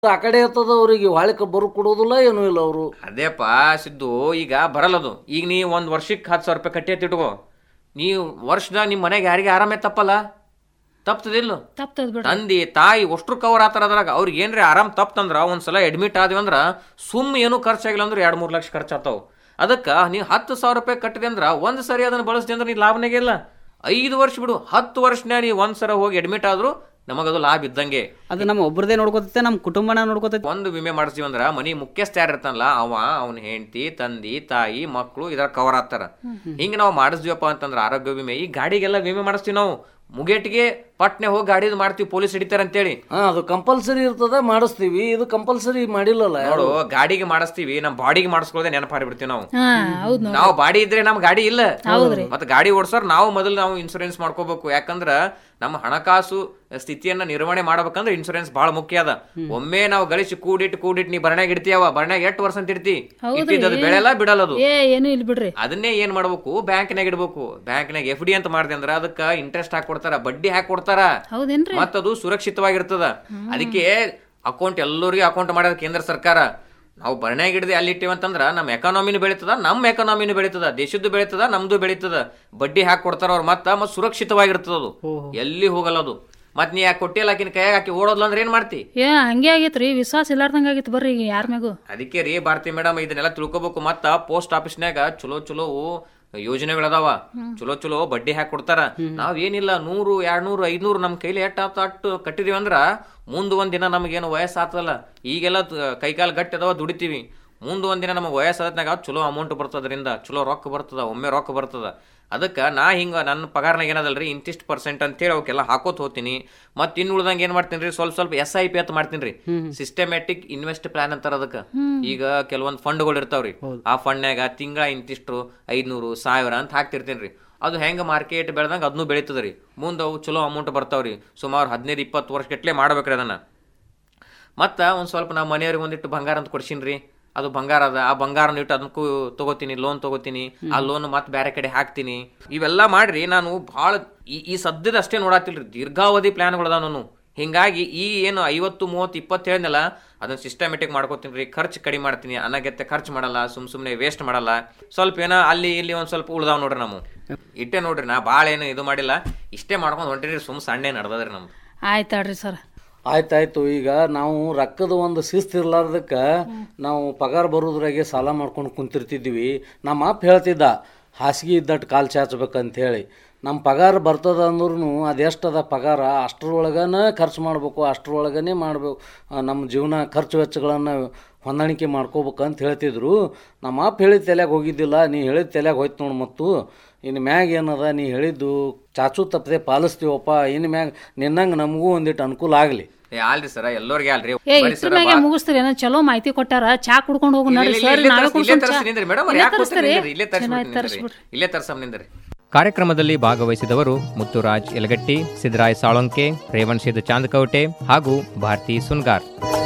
ಆ ಕಡೆ ಇರ್ತದ ಅವ್ರಿಗೆ ಹೊಳಕ್ಕೆ ಬರು ಕೊಡೋದಿಲ್ಲ ಏನೂ ಇಲ್ಲ ಅವರು ಅದೇಪ್ಪ ಸಿದ್ದು ಈಗ ಬರಲ್ಲದು ಈಗ ನೀ ಒಂದ್ ವರ್ಷಕ್ಕೆ ಹತ್ತು ಸಾವಿರ ರೂಪಾಯಿ ಕಟ್ಟಿ ಇಟ್ಕೋ ನೀವು ವರ್ಷದಾಗ ನಿಮ್ಮ ಮನೆಗೆ ಯಾರಿಗೆ ಆರಾಮೇ ತಪ್ಪಲ್ಲ ತಪ್ತದಿಲ್ಲ ತಪ್ತದ ಬಿಡ್ರಿ ತಂದಿ ತಾಯಿ ಅಷ್ಟ್ರು ಕವರ್ ಆತಾರ ಅದ್ರಾಗ ಅವ್ರಿಗೆ ಏನ್ರಿ ಆರಾಮ್ ತಪ್ತಂದ್ರ ಒಂದ್ಸಲ ಅಡ್ಮಿಟ್ ಆದ್ವಿ ಅಂದ್ರ ಸುಮ್ ಏನು ಖರ್ಚಾಗಿಲ್ಲ ಅಂದ್ರೆ ಎರಡ್ ಮೂರ್ ಲಕ್ಷ ಖರ್ಚಾತಾವ್ ಅದಕ್ಕ ನೀವು ಹತ್ತು ಸಾವಿರ ರೂಪಾಯಿ ಕಟ್ಟಿದೆ ಅಂದ್ರ ಒಂದ್ ಸರಿ ಅದನ್ನ ಬಳಸ್ದೆ ಅಂದ್ರೆ ನೀ ಲಾಭನಾಗೆ ಇಲ್ಲ ಐದು ವರ್ಷ ಬಿಡು ಹತ್ತು ವರ್ಷನ್ಯಾಗ ನೀ ಒಂದ್ ಸಲ ಹೋಗಿ ಅಡ್ಮಿಟ್ ಆದ್ರೂ ನಮಗದು ಲಾಭ ಇದ್ದಂಗೆ ಅದು ನಮ್ಮ ಒಬ್ರದೇ ನೋಡ್ಕೊತೈತೆ ನಮ್ಮ ಕುಟುಂಬನ ನೋಡ್ಕೊತೈತೆ ಒಂದು ವಿಮೆ ಮಾಡಿಸ್ತೀವಿ ಅಂದ್ರ ಮನಿ ಮುಖ್ಯಸ್ಥ ಯಾರು ಇರ್ತಾನಲ್ಲ ಅವ ಅವನ ಹೆಂಡತಿ ತಂದಿ ತಾಯಿ ಮಕ್ಕಳು ಇದ್ರ ಕವರ್ ಆಗ್ತಾರ ಹಿಂಗ ನಾವು ಮಾಡಿಸ್ತೀವಪ್ಪ ಅಂತಂದ್ರ ಆರೋಗ್ಯ ವಿಮೆ ಈ ಗಾಡಿಗೆಲ್ಲ ವಿಮೆ ಮಾಡಿಸ್ತೀವಿ ನಾವು ಮುಗೇಟಿಗೆ ಪಟ್ನೆ ಹೋಗಿ ಗಾಡಿದು ಮಾಡ್ತೀವಿ ಪೊಲೀಸ್ ಹಿಡಿತಾರ ಅಂತೇಳಿ ಹಾ ಅದು ಕಂಪಲ್ಸರಿ ಇರ್ತದ ಮಾಡಿಸ್ತೀವಿ ಇದು ಕಂಪಲ್ಸರಿ ಮಾಡಿಲ್ಲಲ್ಲ ನೋಡು ಗಾಡಿಗೆ ಮಾಡಿಸ್ತೀವಿ ನಮ್ ಬಾಡಿಗೆ ಮಾಡಿಸ್ಕೊಳ್ಳದೆ ನೆನಪಾರಿ ಬಿಡ್ತೀವಿ ನಾವು ಹಾ ಹೌದ್ ನೋಡಿ ನಾವು ಬಾಡಿ ಇದ್ರೆ ನಮ್ ಗಾಡಿ ಇಲ್ಲ ಮತ್ತೆ ಗಾಡಿ ಓಡ್ಸೋರ್ ನಾವು ಮೊದಲು ನಾವು ಇನ್ಸೂರೆನ್ಸ್ ಮಾಡ್ಕೋಬೇಕು ಯಾಕಂದ್ರ ನಮ್ಮ ಹಣಕಾಸು ಸ್ಥಿತಿಯನ್ನ ನಿರ್ವಹಣೆ ಮಾಡ್ಬೇಕಂದ್ರೆ ಇನ್ಸೂರೆನ್ಸ್ ಬಹಳ ಮುಖ್ಯ ಅದ ಒಮ್ಮೆ ನಾವು ಗಳಿಸಿ ಕೂಡಿಟ್ಟು ಕೂಡಿಟ್ಟು ನೀ ಬರ್ಣ್ಯಾಗ ಇಡ್ತೀಯವ ಬರ್ಣ್ಯಾಗ ಎಷ್ಟು ವರ್ಷ ಅಂತ ಇಡ್ತಿ ಇಟ್ಟಿದ್ದದು ಬೆಳೆಲ್ಲ ಬಿಡಲ್ಲದು ಏ ಏನು ಇಲ್ಲ ಬಿಡ್ರಿ ಅದನ್ನೇ ಏನ್ ಮಾಡ್ಬೇಕು ಬ್ಯಾಂಕ್ನಾಗ ಇಡ್ಬೇಕು ಬ್ಯಾಂಕ್ನಾಗ ಎಫ್ ಡಿ ಅಂತ ಮಾಡಿದೆ ಅಂದ್ರ ಅದಕ್ಕ ಇಂಟ್ರೆಸ್ಟ್ ಹಾಕಿ ಕೊಡ್ತಾರ ಬಡ್ಡಿ ಹಾಕಿ ಕೊಡ್ತಾರ ಹೌದೇನ್ರಿ ಮತ್ತದು ಸುರಕ್ಷಿತವಾಗಿರ್ತದ ಅದಕ್ಕೆ ಅಕೌಂಟ್ ಎಲ್ಲರಿಗೂ ಅಕೌಂಟ್ ಮಾಡೋದು ಕೇಂದ್ರ ಸರ್ಕಾರ ನಾವು ಬರ್ಣ್ಯಾಗ ಹಿಡಿದು ಅಲ್ಲಿ ಇಟ್ಟಿವಿ ಅಂತಂದ್ರ ನಮ್ಮ ಎಕಾನಮಿನು ಬೆಳೀತದ ನಮ್ಮ ಎಕಾನಮಿನು ಬೆಳೀತದ ದೇಶದ್ದು ಬೆಳೀತದ ನಮ್ದು ಬೆಳೀತದ ಬಡ್ಡಿ ಹಾಕಿ ಕೊಡ್ತಾರ ಅವ್ರ ಮತ್ತ ಮತ್ ಸುರಕ್ಷಿತವಾಗಿರ್ತದ ಅದು ಎಲ್ಲಿ ಹೋಗಲ್ಲ ಅದು ಮತ್ ನೀ ಯಾಕೆ ಕೊಟ್ಟಿಲ್ಲ ಆಕಿನ ಕೈಯಾಗ ಹಾಕಿ ಓಡೋದ್ಲ ಅಂದ್ರೆ ಏನ್ ಮಾಡ್ತಿ ಏ ಹಂಗೆ ಆಗೈತ್ರಿ ವಿಶ್ವಾಸ ಇಲ್ಲಾರ್ದಂಗ ಆಗೈತಿ ಬರ್ರಿ ಈಗ ಯಾರ ಮ್ಯಾಗೂ ಅದಕ್ಕೆ ರೀ ಭಾರತಿ ಮೇಡಮ್ ಇದನ್ನೆಲ್ಲ ತಿಳ್ಕೊಬೇಕು ಮತ್ತ ಪೋಸ್ಟ್ ಆಫೀಸ್ನ್ಯಾಗ ಚಲೋ ಚಲೋ ಯೋಜನೆಗಳದಾವ ಚಲೋ ಚಲೋ ಬಡ್ಡಿ ಹಾಕಿ ಕೊಡ್ತಾರ ನಾವ್ ಏನಿಲ್ಲ ನೂರು ಎರಡ್ ನೂರು ಐದ್ನೂರು ನಮ್ ಕೈಲಿ ಎಷ್ಟ್ ಆತ ಅಟ್ಟು ಕಟ್ಟಿದೀವಿ ಅಂದ್ರ ಮುಂದ್ ಒಂದ್ ದಿನ ನಮಗೇನು ವಯಸ್ಸು ಆತಲ್ಲ ಈಗೆಲ್ಲ ತ- ಕೈಕಾಲ್ ಗಟ್ಟಿ ಅದಾವ ದುಡಿತೀವಿ ಮುಂದ್ ಒಂದ್ ದಿನ ನಮಗೆ ವಯಸ್ಸಾದ್ನಾಗ ಚಲೋ ಅಮೌಂಟ್ ಬರ್ತದ್ರಿಂದ ಚಲೋ ರೊಕ್ಕ ಬರ್ತದ ಒಮ್ಮೆ ರೊಕ್ಕ ಬರ್ತದ ಅದಕ್ಕೆ ನಾ ಹಿಂಗ ನನ್ನ ಪಗಾರನಾಗ ಏನದಲ್ರಿ ಇಂತಿಷ್ಟು ಪರ್ಸೆಂಟ್ ಅಂತೇಳಿ ಅವಕ್ಕೆಲ್ಲ ಹಾಕೋತ್ ಹೋಗ್ತೀನಿ ಮತ್ತೆ ಇನ್ನು ಉಳ್ದಂಗೆ ಏನ್ ಮಾಡ್ತೀನಿ ರೀ ಸ್ವಲ್ಪ ಸ್ವಲ್ಪ ಎಸ್ ಐ ಪಿ ಅಂತ ಮಾಡ್ತೀನಿ ರೀ ಸಿಸ್ಟಮ್ಯಾಟಿಕ್ ಇನ್ವೆಸ್ಟ್ ಪ್ಲಾನ್ ಅಂತಾರ ಅದಕ್ಕೆ ಈಗ ಕೆಲವೊಂದು ಫಂಡ್ಗಳು ಇರ್ತಾವ್ರಿ ಆ ಫಂಡ್ನ್ಯಾಗ ತಿಂಗಳ ಇಂತಿಷ್ಟು ಐದ್ನೂರು ಸಾವಿರ ಅಂತ ಹಾಕ್ತಿರ್ತೀನಿ ರೀ ಅದು ಹೆಂಗ ಮಾರ್ಕೆಟ್ ಬೆಳೆದಂಗ ಅದನ್ನು ಬೆಳೀತದ ರೀ ಮುಂದೆ ಅವು ಚಲೋ ಅಮೌಂಟ್ ಬರ್ತಾವ್ರಿ ಸುಮಾರು ಹದಿನೈದು ಇಪ್ಪತ್ತು ವರ್ಷ ಗಟ್ಲೆ ಮಾಡ್ಬೇಕ್ರಿ ಅದನ್ನ ಮತ್ತು ಒಂದು ಸ್ವಲ್ಪ ನಾವು ಮನೆಯವ್ರಿಗೆ ಒಂದಿಟ್ಟು ಬಂಗಾರ ಅಂತ ಕೊಡ್ಸೀನಿ ರೀ ಅದು ಬಂಗಾರ ಅದ ಆ ಬಂಗಾರನ ಇಟ್ಟು ಅದಕ್ಕೂ ತಗೋತೀನಿ ಲೋನ್ ತಗೋತೀನಿ ಆ ಲೋನ್ ಮತ್ತೆ ಬೇರೆ ಕಡೆ ಹಾಕ್ತೀನಿ ಇವೆಲ್ಲ ಮಾಡ್ರಿ ನಾನು ಭಾಳ ಈ ಈ ಸದ್ಯದ ಅಷ್ಟೇ ನೋಡಾತಿಲ್ರಿ ದೀರ್ಘಾವಧಿ ಪ್ಲಾನ್ಗಳದ ನಾನು ಹಿಂಗಾಗಿ ಈ ಏನು ಐವತ್ತು ಮೂವತ್ತು ಇಪ್ಪತ್ತು ಹೇಳಿದ್ನಲ್ಲ ಅದನ್ನ ಸಿಸ್ಟಮೆಟಿಕ್ ಮಾಡ್ಕೋತೀನಿ ರೀ ಖರ್ಚು ಕಡಿಮೆ ಮಾಡ್ತೀನಿ ಅನಗತ್ಯ ಖರ್ಚು ಮಾಡಲ್ಲ ಸುಮ್ ಸುಮ್ಮನೆ ವೇಸ್ಟ್ ಮಾಡಲ್ಲ ಸ್ವಲ್ಪ ಏನೋ ಅಲ್ಲಿ ಇಲ್ಲಿ ಒಂದು ಸ್ವಲ್ಪ ಉಳ್ದಾವ್ ನೋಡ್ರಿ ನಾವು ಇಟ್ಟೆ ನೋಡ್ರಿ ನಾ ಭಾಳ ಏನು ಇದು ಮಾಡಿಲ್ಲ ಇಷ್ಟೇ ಮಾಡ್ಕೊಂಡು ಹೊಂಟಿರಿ ಸುಮ್ ಸಣ್ಣ ನಡ್ದದ್ರಿ ನಮ್ದು ಆಯ್ತಾಳ್ರಿ ಸರ್ ಆಯ್ತಾಯ್ತು ಈಗ ನಾವು ರೊಕ್ಕದ ಒಂದು ಶಿಸ್ತು ಇರ್ಲಾರ್ದಕ್ಕೆ ನಾವು ಪಗಾರ ಬರೋದ್ರಾಗೆ ಸಾಲ ಮಾಡ್ಕೊಂಡು ಕುಂತಿರ್ತಿದ್ವಿ ನಮ್ಮ ಅಪ್ಪ ಹೇಳ್ತಿದ್ದ ಹಾಸಿಗೆ ಇದ್ದಟ್ಟು ಕಾಲು ಚಾಚ್ಬೇಕಂತ ಹೇಳಿ ನಮ್ಮ ಪಗಾರ ಬರ್ತದ ಅಂದ್ರೂ ಅದೆಷ್ಟದ ಪಗಾರ ಅಷ್ಟರೊಳಗನ ಖರ್ಚು ಮಾಡಬೇಕು ಅಷ್ಟರೊಳಗನೆ ಮಾಡಬೇಕು ನಮ್ಮ ಜೀವನ ಖರ್ಚು ವೆಚ್ಚಗಳನ್ನು ಹೊಂದಾಣಿಕೆ ಮಾಡ್ಕೋಬೇಕಂತ ಹೇಳ್ತಿದ್ರು ನಮ್ಮ ಅಪ್ಪ ಹೇಳಿದ ತಲೆಗೆ ಹೋಗಿದ್ದಿಲ್ಲ ನೀ ಹೇಳಿದ ತಲೆಗೆ ಹೋಯ್ತು ನೋಡು ಮತ್ತು ಇನ್ನು ಮ್ಯಾಗ ಏನದ ನೀ ಹೇಳಿದ್ದು ಚಾಚು ತಪ್ಪದೆ ಪಾಲಿಸ್ತೀವಪ್ಪ ಇನ್ನು ಮ್ಯಾಗ ನಿನ್ನಂಗೆ ನಮಗೂ ಒಂದಿಟ್ಟು ಅನುಕೂಲ ಆಗಲಿ ಏ ಅಲ್ರಿ ಸರ ಎಲ್ಲರಿಗೆ ಅಲ್ರಿ ಏ ಬರ್ರಿ ಇಷ್ಟ್ರ ಸರ, ಮ್ಯಾಗೆ ಬಾ- ಮುಗಿಸ್ತೀರಿ ಏನೋ ಚಲೋ ಮಾಹಿತಿ ಕೊಟ್ಟಾರ ಚಾ ಕುಡ್ಕೊಂಡು ಹೋಗು ಇಲ್ಲ, ನಡ್ರಿ ಇಲ್ಲ, ಸರ್ ಇಲ್ಲೇ ನಾವೇ ತರ್ಸ್- ಇಲ್ಲೇ ಕುಡ್ಸೋಣ ತರ್ಸ್ತೀನಿ ನಿಂದ್ರಿ ಮೇಡಮ್ ಇಲ್ಲೇ ಯಾಕೆ ತರಿಸ್ತೀರಿ ಕೂತ್ರಿ ಇಲ್ಲೇ ಚೆನ್ನಾಗಿ ತರಿಸ್ಬಿಡ್ತೀನಿ ತರಿಸ್ಬಿಡ್ರಿ ಇಲ್ಲೇ ತರ್ಸಮ್ ನಿಂದ್ರಿ ಕಾರ್ಯಕ್ರಮದಲ್ಲಿ ಭಾಗವಹಿಸಿದವರು ಮುತ್ತುರಾಜ್ ಯಲಗಟ್ಟಿ ಸಿದ್ದರಾಯ್ ಸಾಳೊಂಕೆ ರೇವಣ್ ಸಿದ್ದು ಚಾಂದಕವಟೆ ಹಾಗೂ ಭಾರತಿ ಸುನ್ಗಾರ್